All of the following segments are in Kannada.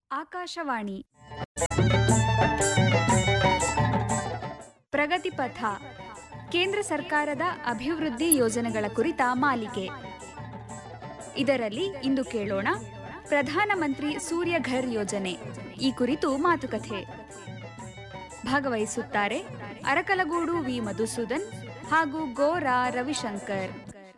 ಆಕಾಶವಾಣಿ ಪ್ರಗತಿ ಪಥ ಕೇಂದ್ರ ಸರ್ಕಾರದ ಅಭಿವೃದ್ಧಿ ಯೋಜನೆಗಳ ಕುರಿತ ಮಾಲಿಕೆ ಇದರಲ್ಲಿ ಇಂದು ಕೇಳೋಣ ಪ್ರಧಾನಮಂತ್ರಿ ಸೂರ್ಯಘರ್ ಯೋಜನೆ ಈ ಕುರಿತು ಮಾತುಕತೆ ಭಾಗವಹಿಸುತ್ತಾರೆ ಅರಕಲಗೂಡು ವಿ ಮಧುಸೂದನ್ ಹಾಗೂ ಗೋರಾ ರವಿಶಂಕರ್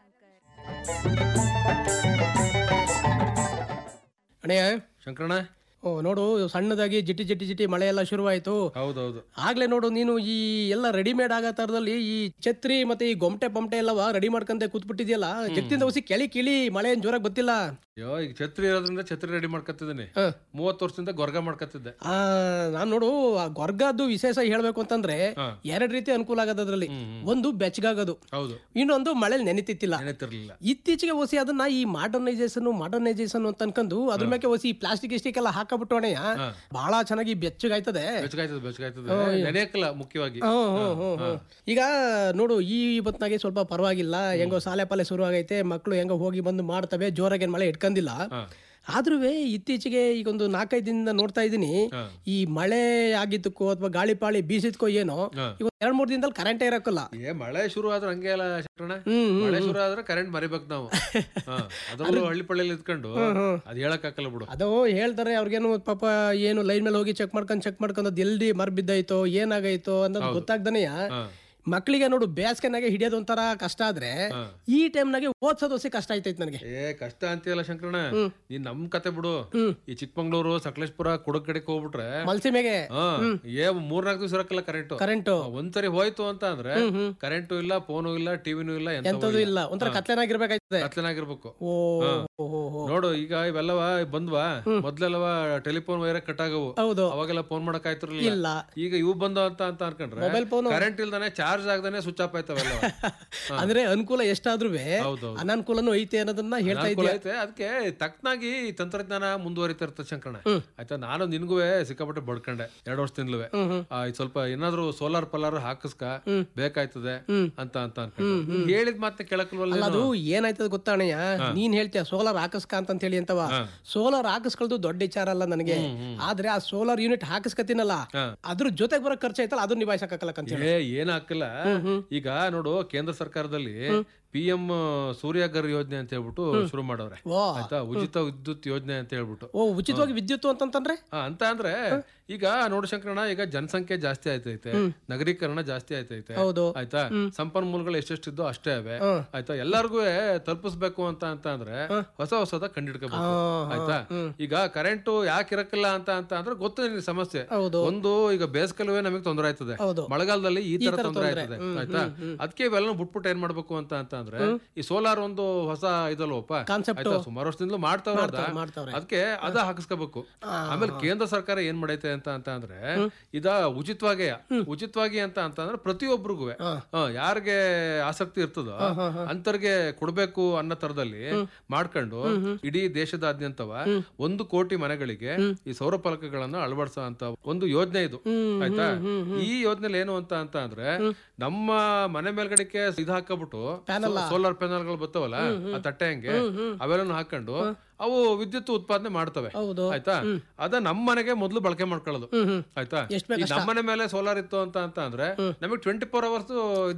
ಅಣ್ಣಯ್ಯ ಶಂಕರಣ್ಣ ಓ ನೋಡು ಸಣ್ಣದಾಗಿ ಜಿಟಿ ಜಿಟಿ ಜಿಟಿ ಮಳೆ ಎಲ್ಲ ಶುರುವಾಯ್ತು ಹೌದೌದು ಆಗ್ಲೇ ನೋಡು ನೀನು ಈ ಎಲ್ಲ ರೆಡಿಮೇಡ್ ಆಗೋ ತರದಲ್ಲಿ ಈ ಛತ್ರಿ ಮತ್ತೆ ಈ ಗೊಮಟೆ ಪಮಟೆ ಎಲ್ಲವ ರೆಡಿ ಮಾಡ್ಕೊಂಡೆ ಕೂತ್ಬಿಟ್ಟಿದ್ಯಲ್ಲ ಜಗತ್ತಿಂದ ಹೊಸಿ ಕೆಳಿ ಕಿಳಿ ಮಳೆ ಏನ್ ಜೋರಾಗಿ ಗೊತ್ತಿಲ್ಲ ಅಯ್ಯೋ ಈಗ ಛತ್ರಿ ಇರೋದ್ರಿಂದ ಛತ್ರಿ ರೆಡಿ ಮಾಡ್ಕೊತಿದ್ದೀನಿ ಹ. ಮೂವತ್ತು ವರ್ಷದಿಂದ ಗೊರ್ಗ ಮಾಡ್ಕೊತಿದ್ದೆ ಆ ನಾನ್ ನೋಡು ಆ ಗೊರ್ಗದ್ದು ವಿಶೇಷ ಹೇಳ್ಬೇಕು ಅಂತಂದ್ರೆ ಹಾ. ಎರಡ್ ರೀತಿ ಅನುಕೂಲ ಆಗೋದು ಅದ್ರಲ್ಲಿ ಒಂದು ಬೆಚ್ಚಗಾಗೋದು ಹೌದು ಇನ್ನೊಂದು ಮಳೆ ನೆನಿತಿತ್ತಿಲ್ಲ ನೆನೆತಿರ್ಲಿಲ್ಲ ಇತ್ತೀಚೆಗೆ ಹೊಸಿ ಅದನ್ನ ಈ ಮಾಡರ್ನೈಸೇಷನ್ ಮಾಡರ್ನೈಸೇಷನ್ ಅಂತ ಅನ್ಕೊಂಡು ಅದ್ರ ಮೇಲೆ ಹೊಸಿ ಪ್ಲಾಸ್ಟಿಕ್ ಇಸ್ಟಿಕ್ ಎಲ್ಲ ಹಾಕಬಿಟ್ಟು ಅಣ್ಣಯ್ಯ ಬಹಳ ಚೆನ್ನಾಗಿ ಬೆಚ್ಚಗಾಯ್ತದೆ ಬೆಚ್ಚಗಾಯ್ತದೆ ಬೆಚ್ಚಗಾಯ್ತದೆ ನೆನೆಯಕ್ಕಲ್ಲ ಮುಖ್ಯವಾಗಿ ಹ್ಮ್, ಹ್ಮ್, ಹ್ಮ್, ಹ್ಮ್. ಈಗ ನೋಡು ಈ ಹೊತ್ನಾಗೆ ಸ್ವಲ್ಪ ಪರವಾಗಿಲ್ಲ ಹೆಂಗೋ ಸಾಲೆ ಪಾಲೆ ಶುರು ಆಗೈತೆ ಮಕ್ಕಳು ಹೆಂಗೋ ಹೋಗಿ ಬಂದು ಮಾಡ್ತವೆ ಜೋರಾಗಿ ಏನ್ ಮಳೆ ಇಟ್ಕೊಂಡಿಲ್ಲ ಹಾ. ಆದ್ರೂ ಇತ್ತೀಚೆಗೆ ಈಗ ಒಂದು ನಾಲ್ಕೈದು ದಿನದಿಂದ ನೋಡ್ತಾ ಇದ್ದೀನಿ ಹಾ. ಈ ಮಳೆ ಆಗಿದ್ದಕ್ಕೋ ಅಥವಾ ಗಾಳಿ ಪಾಳಿ ಬೀಸಿದ್ಕೋ ಏನೋ ಹಾ. ಈಗ ಎರಡ್ ಮೂರ್ ದಿನದಲ್ಲಿ ಕರೆಂಟೇ ಇರಕ್ಕಲ್ಲ ಏ ಮಳೆ ಶುರು ಆದ್ರೆ ಹಂಗೆ ಅಲ್ಲ ಶಂಕರಣ್ಣ ಹ್ಮ್, ಹ್ಮ್, ಮಳೆ ಶುರು ಆದ್ರೆ ಕರೆಂಟ್ ಮರಿಬೇಕು ನಾವು ಹಾ. ಅದ್ರಲ್ಲೂ ಹಳ್ಳಿ ಪಳ್ಳಿಲಿ ಇದ್ಕೊಂಡು ಅದ್ ಹೇಳಕ್ ಹಾಕಲ್ಲ ಬಿಡು ಅದು ಹೇಳ್ತಾರೆ ಅವ್ರಿಗೇನು ಪಾಪ ಏನು ಲೈನ್ ಮೇಲೆ ಹೋಗಿ ಚೆಕ್ ಮಾಡ್ಕೊಂಡು ಚೆಕ್ ಮಾಡ್ಕೊಂಡು ಅದು ಎಲ್ಲಿ ಮರ್ ಬಿದ್ದಾಯ್ತೋ ಏನಾಗೈತೋ ಅನ್ನೋದು ಗೊತ್ತಾಗ್ದನೆಯ ಹಾ. ಮಕ್ಕಳಿಗೆ ನೋಡು ಬೇಸಿಗೆನಾಗೆ ಹಿಡಿಯೋದು ಒಂಥರ ಕಷ್ಟ ಆದ್ರೆ ಈ ಟೈಮ್ನಾಗೆ ಓದ್ಸೋದು ಹೊಸಿ ಕಷ್ಟ ಆಯ್ತೈತೆ ನನಗೆ ಏ ಕಷ್ಟ ಅಂತೀಯಲ್ಲ ಶಂಕರಣ್ಣ ನೀನ್ ನಮ್ ಕತೆ ಬಿಡು ಈ ಚಿಕ್ಕಮಂಗ್ಳೂರು ಸಕಲೇಶ್ಪುರ ಕುಡಕ್ ಕಡೆಗೆ ಹೋಗ್ಬಿಟ್ರೆ ಮಲ್ಸಿ ಮೇಗೆ ಹಾ ಏ ಮೂರ್ನಾಲ್ಕು ದಿವಸ ಇರಕ್ಕಲ್ಲ ಕರೆಂಟ್ ಕರೆಂಟು ಒಂದ್ಸರಿ ಹೋಯ್ತು ಅಂತ ಅಂದ್ರೆ ಕರೆಂಟು ಇಲ್ಲ ಫೋನು ಇಲ್ಲ ಟಿವಿನೂ ಇಲ್ಲ ಎಂತದೂ ಎಂತದು ಇಲ್ಲ ಒಂಥರ ಕತ್ಲೆನಾಗಿರ್ಬೇಕಾಯ್ತದೆ ಕತ್ಲೆನಾಗಿರ್ಬೇಕು ಓ ಓ, ಓ, ಓ. ನೋಡು ಈಗ ಇವೆಲ್ಲವ ಬಂದ್ವಾ ಮೊದ್ಲೆಲ್ಲವ ಟೆಲಿಫೋನ್ ವೈರ ಕಟ್ ಆಗವು ಹೌದು ಅವಾಗೆಲ್ಲ ಫೋನ್ ಮಾಡಕ್ ಆಯ್ತಿರ್ಲಿಲ್ಲ ಇಲ್ಲ ಈಗ ಇವು ಬಂದು ಅಂತ ಅಂತ ಅನ್ಕೊಂಡ್ರೆ ಮೊಬೈಲ್ ಫೋನು ಕರೆಂಟ್ ಇಲ್ದಾನೆ ಚಾರ್ಜ್ ಆಗದಾನೆ ಸ್ವಿಚ್ ಆಫ್ ಆಯ್ತವೆಲ್ಲ ಅಂದ್ರೆ ಅನುಕೂಲ ಎಷ್ಟಾದ್ರೂ ಹೌದೌದು ಅನಾನುಕೂಲನೂ ಐತೆ ಅನ್ನೋದನ್ನ ಹೇಳ್ತಾ ಅನುಕೂಲ ಇದ್ದೆ ಐತೆ ಅದಕ್ಕೆ ತಕ್ಕನಾಗಿ ಈ ತಂತ್ರಜ್ಞಾನ ಮುಂದುವರಿತಾ ಇರ್ತದೆ ಶಂಕರಣ ಆಯ್ತಾ ನಾನು ನಿನ್ಗೂ ಸಿಕ್ಕಾಪಟ್ಟೆ ಬಡ್ಕೊಂಡೆ ಎರಡು ವರ್ಷದಿಂದಲೂ ಸ್ವಲ್ಪ ಏನಾದ್ರು ಸೋಲಾರ್ ಪಲಾರ್ ಹಾಕಿಸ್ಕ ಬೇಕಾಯ್ತದೆ ಅಂತ ಅಂತ ಅನ್ಕೊಂಡೆ ಹೇಳಿದ ಮಾತನ್ನ ಕೇಳಕ್ಲ್ವಲ್ಲ ಅಲ್ಲ ಅದು ಏನಾಯ್ತದ ಗೊತ್ತಾಣಯ್ಯ ನೀನ್ ಹೇಳ್ತೀಯ ಸೋಲಾರ್ ಹಾಕಸ್ಕ ಅಂತ ಹೇಳಿ ಅಂತವ ಸೋಲಾರ್ ಹಾಕಿಸ್ಕೊಳ್ದು ದೊಡ್ಡ ವಿಚಾರ ಅಲ್ಲ ನನಗೆ ಆದ್ರೆ ಆ ಸೋಲಾರ್ ಯೂನಿಟ್ ಹಾಕಿಸ್ಕತೀನಲ್ಲ ಅದ್ರ ಜೊತೆಗೆ ಬರೋ ಖರ್ಚು ಐತಲ್ಲ ಅದು ನಿಭಾಯಿಸಕ್ಕಾಗಲ್ಲ ಅಂತ ಹೇಳಿ ಏ ಏನ್ ಹಾಕಲ್ಲ ಈಗ ನೋಡು ಕೇಂದ್ರ ಸರ್ಕಾರದಲ್ಲಿ ಪಿ ಎಂ ಸೂರ್ಯಗರ್ ಯೋಜನೆ ಅಂತ ಹೇಳ್ಬಿಟ್ಟು ಶುರು ಮಾಡವ್ರೆ ಓ ಆಯ್ತಾ ಉಚಿತ ವಿದ್ಯುತ್ ಯೋಜನೆ ಅಂತ ಹೇಳ್ಬಿಟ್ಟು ಓ ಉಚಿತವಾಗಿ ವಿದ್ಯುತ್ ಅಂತಂತಂದ್ರೆ ಆ, ಅಂತ ಅಂದ್ರೆ ಈಗ ನೋಡು ಶಂಕರಣ್ಣ ಈಗ ಜನಸಂಖ್ಯೆ ಜಾಸ್ತಿ ಆಯ್ತೈತೆ ನಗರೀಕರಣ ಜಾಸ್ತಿ ಆಯ್ತೈತೆ ಹೌದು ಆಯ್ತಾ ಸಂಪನ್ಮೂಲಗಳು ಎಷ್ಟೆಷ್ಟಿದ್ದೋ ಅಷ್ಟೇ ಅವೆ ಆಯ್ತಾ ಎಲ್ಲಾರ್ಗು ತಲುಪಿಸ್ಬೇಕು ಅಂತ ಅಂತ ಅಂದ್ರೆ ಹೊಸ ಹೊಸದ ಕಂಡಿಡ್ಕೋಬೇಕು ಆಯ್ತಾ ಈಗ ಕರೆಂಟ್ ಯಾಕೆ ಇರಕ್ಕಿಲ್ಲ ಅಂತ ಅಂತ ಅಂದ್ರೆ ಗೊತ್ತು ನಿನಗೆ ಸಮಸ್ಯೆ ಹೌದು ಒಂದು ಈಗ ಬೇಸಿಗೆಲುವೆ ನಮಗೆ ತೊಂದರೆ ಆಯ್ತದೆ ಹೌದು ಮಳೆಗಾಲದಲ್ಲಿ ಈ ತರ ತೊಂದರೆ ಆಯ್ತದೆ ಆಯ್ತಾ ಅದಕ್ಕೆ ಇವೆಲ್ಲ ಬಿಟ್ಬಿಟ್ಟು ಏನ್ ಮಾಡ್ಬೇಕು ಅಂತ ಅಂತ ಅಂದ್ರೆ ಈ ಸೋಲಾರ್ ಒಂದು ಹೊಸ ಇದಲ್ವಪ್ಪ ಕಾನ್ಸೆಪ್ಟ್ ಆಯ್ತಾ ಸುಮಾರು ವರ್ಷದಿಂದಲೂ ಮಾಡ್ತಾವ್ರ ಅದ ಮಾಡ್ತಾವ್ರೆ ಅದಕ್ಕೆ ಅದ ಹಾಕಿಸ್ಕೋಬೇಕು ಆಮೇಲೆ ಕೇಂದ್ರ ಸರ್ಕಾರ ಏನ್ ಮಾಡೈತೆ ಅಂತ ಅಂತ ಅಂದ್ರೆ ಇದ ಉಚಿತವಾಗಿ ಉಚಿತವಾಗಿ ಅಂತ ಅಂತ ಅಂದ್ರೆ ಪ್ರತಿಯೊಬ್ಬರಿಗೂ ಯಾರಿಗೆ ಆಸಕ್ತಿ ಇರ್ತದೋ ಅಂತರ್ಗೆ ಕೊಡ್ಬೇಕು ಅನ್ನೋ ತರದಲ್ಲಿ ಮಾಡ್ಕೊಂಡು ಇಡೀ ದೇಶದಾದ್ಯಂತವ ಒಂದು ಕೋಟಿ ಮನೆಗಳಿಗೆ ಈ ಸೌರ ಫಲಕಗಳನ್ನ ಅಳವಡಿಸೋ ಅಂತ ಒಂದು ಯೋಜನೆ ಇದು ಆಯ್ತಾ ಈ ಯೋಜನೆ ಏನು ಅಂತ ಅಂತ ಅಂದ್ರೆ ನಮ್ಮ ಮನೆ ಮೇಲ್ಗಡೆಗೆ ಇದು ಹಾಕಬಿಟ್ಟು ಸೋಲಾರ್ ಪ್ಯಾನಲ್ಗಳು ಬರ್ತಾವಲ್ಲ ಆ ತಟ್ಟೆ ಹಂಗೆ ಅವೆಲ್ಲ ಹಾಕೊಂಡು ಅವು ವಿದ್ಯುತ್ ಉತ್ಪಾದನೆ ಮಾಡ್ತವೆ ಹೌದು ಆಯ್ತಾ ಅದ ನಮ್ಮ ಮನೆಗೆ ಮೊದಲು ಬಳಕೆ ಮಾಡ್ಕೊಳ್ಳೋದು ಆಯ್ತಾ ಎಷ್ಟ್ ಈಗ ನಮ್ಮ ಮನೆ ಮೇಲೆ ಸೋಲಾರ್ ಇತ್ತು ಅಂತ ಅಂತ ಅಂದ್ರೆ ನಮಗೆ ಟ್ವೆಂಟಿ ಫೋರ್ ಅವರ್ಸ್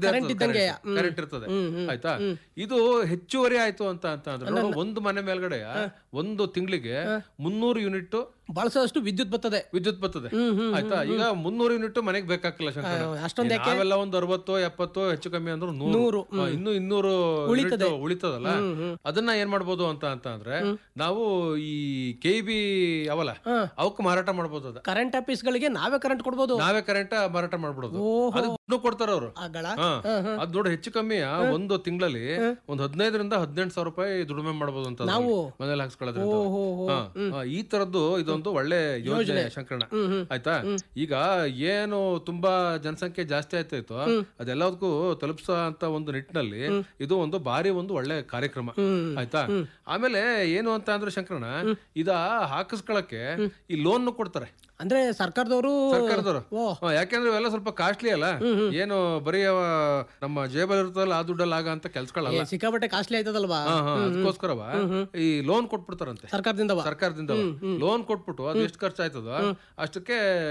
ಕರೆಂಟ್ ಇರ್ತದೆ ಆಯ್ತಾ ಇದು ಹೆಚ್ಚುವರಿ ಆಯ್ತು ಅಂತ ಅಂತ ಅಂದ್ರೆ ನೋಡು, ಒಂದು ಮನೆ ಮೇಲ್ಗಡೆ ಒಂದು ತಿಂಗಳಿಗೆ ಮುನ್ನೂರು ಯೂನಿಟ್ ಬಳಸೋಷ್ಟು ವಿದ್ಯುತ್ ಬರ್ತದೆ ವಿದ್ಯುತ್ ಬರ್ತದೆ ಆಯ್ತಾ ಈಗ ಮುನ್ನೂರು ಯೂನಿಟ್ ಮನೆಗೆ ಬೇಕಾಗಿಲ್ಲ ಶಂಕರ ಅಷ್ಟೊಂದ್ ನಾವೆಲ್ಲ ಒಂದು ಅರವತ್ತು ಎಪ್ಪತ್ತು ಹೆಚ್ಚು ಕಮ್ಮಿ ಅಂದ್ರೆ ನೂರು ಹಾ, ಇನ್ನು ಇನ್ನೂರು ಯೂನಿಟ್ ಉಳಿತದಲ್ಲ ಅದನ್ನ ಏನ್ ಮಾಡ್ಬೋದು ಅಂತ ಅಂತ ಅಂದ್ರೆ ನಾವು ಈ ಕೆ ಬಿ ಅವಲ್ಲ ಅವಕ್ ಮಾರಾಟ ಮಾಡ್ಬೋದು ಅದ ಕರೆಂಟ್ ಆಫೀಸ್ಗಳಿಗೆ ನಾವೇ ಕರೆಂಟ್ ಕೊಡ್ಬೋದು ನಾವೇ ಕರೆಂಟ್ ಮಾರಾಟ ಮಾಡ್ಬಿಡೋದು ಅದಕ್ಕೆ ದುಡ್ಡು ಕೊಡ್ತಾರ ಅವ್ರು ಆಗಳ ಹಾ ಅದ್ ನೋಡಿ ಹೆಚ್ಚು ಕಮ್ಮಿ ಒಂದು ತಿಂಗಳಲ್ಲಿ ಒಂದ್ ಹದಿನೈದರಿಂದ ಹದಿನೆಂಟು ಸಾವಿರ ರೂಪಾಯಿ ದುಡಿಮೆ ಮಾಡ್ಬೋದು ಅಂತ ನಾವು? ಮನೇಲಿ ಹಾಕ್ಸ್ಕೊಳ್ಳೋದ್ರಿಂದ ಓಹೋ ಹಾ, ಹಾ, ಈ ತರದ್ದು ಇದೊಂದು ಒಳ್ಳೆ ಯೋಜನೆ ಶಂಕರಣ ಆಯ್ತಾ ಈಗ ಏನು ತುಂಬಾ ಜನಸಂಖ್ಯೆ ಜಾಸ್ತಿ ಆಯ್ತಾಯ್ತು ಅದೆಲ್ಲದಕ್ಕೂ ತಲುಪಿಸೋ ಅಂತ ಒಂದು ನಿಟ್ಟಿನಲ್ಲಿ ಇದು ಒಂದು ಭಾರಿ ಒಂದು ಒಳ್ಳೆ ಕಾರ್ಯಕ್ರಮ ಆಯ್ತಾ ಆಮೇಲೆ ಏನು ಅಂತ ಅಂತ ಅಂದ್ರೆ ಶಂಕರಣ ಇದ ಹಾಕಿಸ್ಕೊಳಕ್ಕೆ ಈ ಲೋನ್ ಕೊಡ್ತಾರೆ ಅಂದ್ರೆ ಸರ್ಕಾರದವರು ಸರ್ಕಾರದವರು ಓ ಹಾ, ಯಾಕೆಂದ್ರೆ ಇವೆಲ್ಲ ಸ್ವಲ್ಪ ಕಾಸ್ಟ್ಲಿ ಅಲ್ಲ ಏನು ಬರೀ ಅವ ನಮ್ಮ ಜೇಬಲ್ ಇರ್ತಲ್ಲ ಆ ದುಡ್ಡಲ್ಲಿ ಆಗ ಅಂತ ಕೆಲ್ಸಗಳಲ್ಲ ಸಿಕ್ಕಾಪಟ್ಟೆ ಕಾಸ್ಟ್ಲಿ ಆಯ್ತದಲ್ವಾ ಹಾ ಹಾ ಅದಕ್ಕೋಸ್ಕರವ ಈ ಲೋನ್ ಕೊಟ್ಬಿಡ್ತಾರಂತೆ ಸರ್ಕಾರದಿಂದ ಸರ್ಕಾರದಿಂದ ಲೋನ್ ಕೊಟ್ಬಿಟ್ಟು ಅದು ಎಷ್ಟು ಖರ್ಚು ಆಯ್ತದ ಅಷ್ಟಕ್ಕೆ